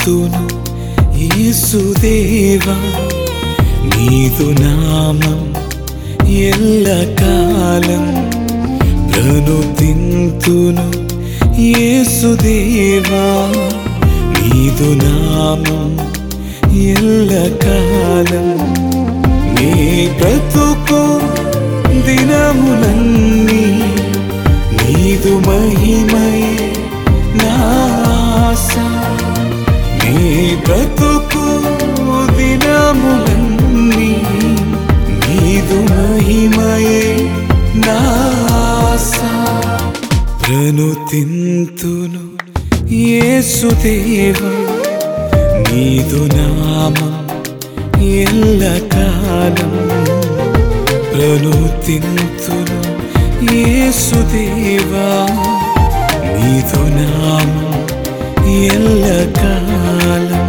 స్తుతింతును యేసుదేవా నీదు నామం ఎల్లకాలం ప్రణుతింతును యేసుదేవా నీదు నామం ఎల్లకాలం నీ బ్రతుకు దినములన్నీ నీదు మహిమై నాస నీ బ్రతుకు దినములన్నీ నీదు మహిమయే నాస ప్రణుతింతును యేసుదేవ నీదు నామం ఎల్లకాలం ప్రణుతింతును యేసుదేవా నీదు నామం ఎల్లకాలం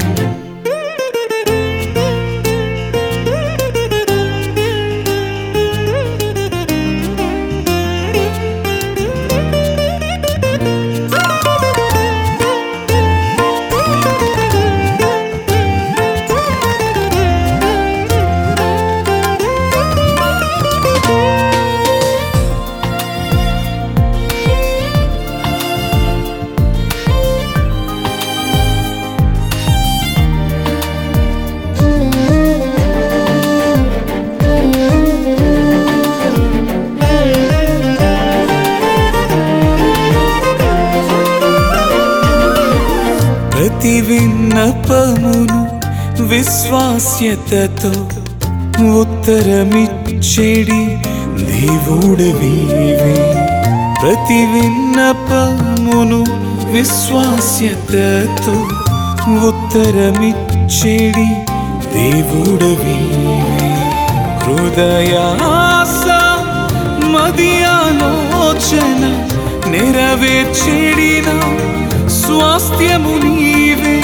ప్రతి విన్నపమును విశ్వాస్యతతో ఉత్తరమిచ్చేడి దేవుడవీవే ప్రతి విన్నపమును విశ్వాస్యతతో ఉత్తరమిచ్చేడి దేవుడవీవే హృదయాస మది ఆలోచన నెరవేర్చేడిన స్వాస్థ్యము నీవే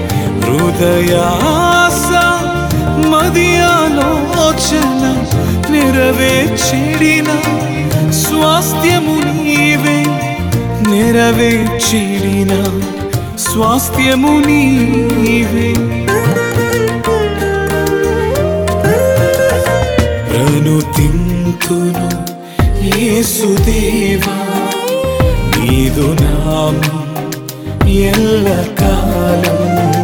హృదయాస మది ఆలోచన నెరవేర్చేడిన స్వాస్థ్యము నీవే నెరవేర్చేడిన స్వాస్థ్యము నీవే ప్రణుతింతును యేసుదేవా నీదు నామం ఎల్లకాలం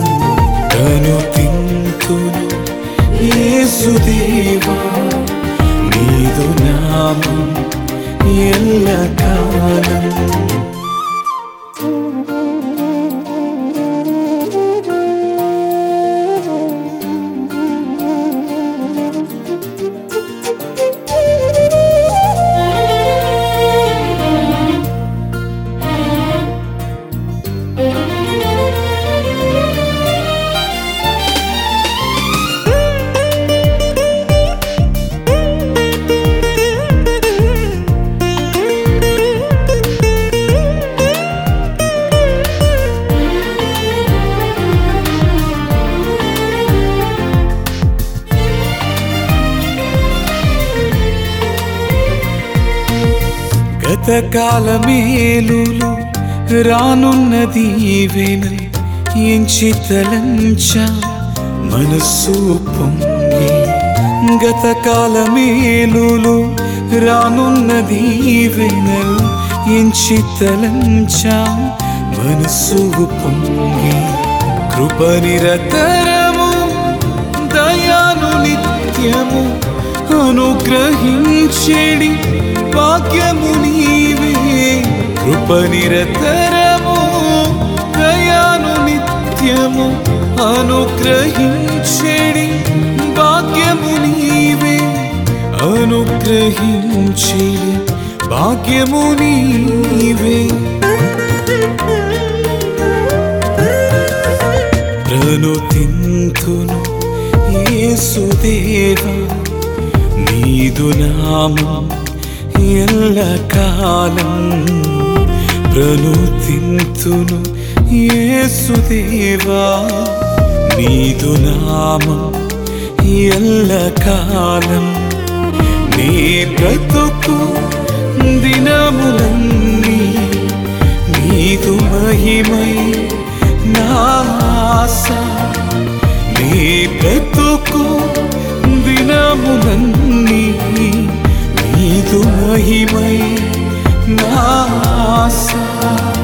ప్రణుతింతును యేసుదేవా నీదు నామం ఎల్లకాలం గతకాల మేలులు రానున్నది ఈవేనని ఎంచి తలంచ మనస్సు పొంగి గతకాల మేలులు రానున్నది ఈవేనలు ఎంచి తలంచ మనస్సు పొంగి కృప నిరతరము దయాను నిత్యము అనుగ్రహించేడి భాగ్యము నీవే కృప నిరతరము దయాను నిత్యము అనుగ్రహించేడి భాగ్యము నీవే అనుగ్రహించేడి భాగ్యము నీవే ప్రణుతింతును యేసుదేవా నీదు నామం ఎల్లకాలం ప్రణుతింతును యేసుదేవా నీదు నామం ఎల్లకాలం నీ బ్రతుకు దినములన్నీ నీదు మహిమై నాస బ్రతుకు దినములన్నీ నీదు మహిమై నా ఆశ